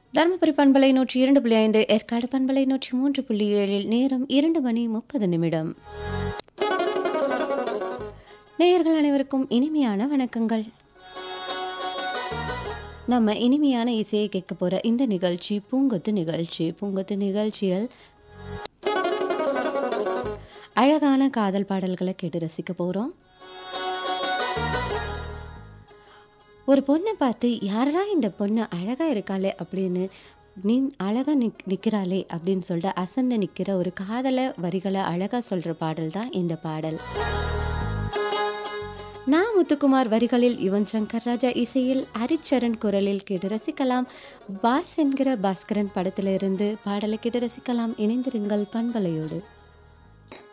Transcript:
தருமபுரி பண்பலை நூற்றி இரண்டு புள்ளி ஐந்து ஏற்காடு பண்பலை நூற்றி மூன்று புள்ளி ஏழில் நேரம் இரண்டு மணி முப்பது நிமிடம் நேயர்கள் அனைவருக்கும் இனிமையான வணக்கங்கள் நம்ம இனிமையான இசையை கேட்க போற இந்த நிகழ்ச்சி பூங்கொத்து நிகழ்ச்சி பூங்கொத்து நிகழ்ச்சியில் அழகான காதல் பாடல்களை கேட்டு ரசிக்க போறோம் ஒரு பொண்ணை பார்த்து யாரா இந்த பொண்ணு அழகா இருக்காளே அப்படின்னு நீ அழகா நிக் நிற்கிறாளே அப்படின்னு சொல்லிட்டு அசந்து நிற்கிற ஒரு காதல வரிகளை அழகா சொல்ற பாடல் தான் இந்த பாடல் நான் முத்துக்குமார் வரிகளில் யுவன் சங்கர் ராஜா இசையில் ஹரிச்சரண் குரலில் கேட்டு ரசிக்கலாம் பாஸ் என்கிற பாஸ்கரன் படத்திலிருந்து பாடலை கேட்டு ரசிக்கலாம் இணைந்திருங்கள் பண்பலையோடு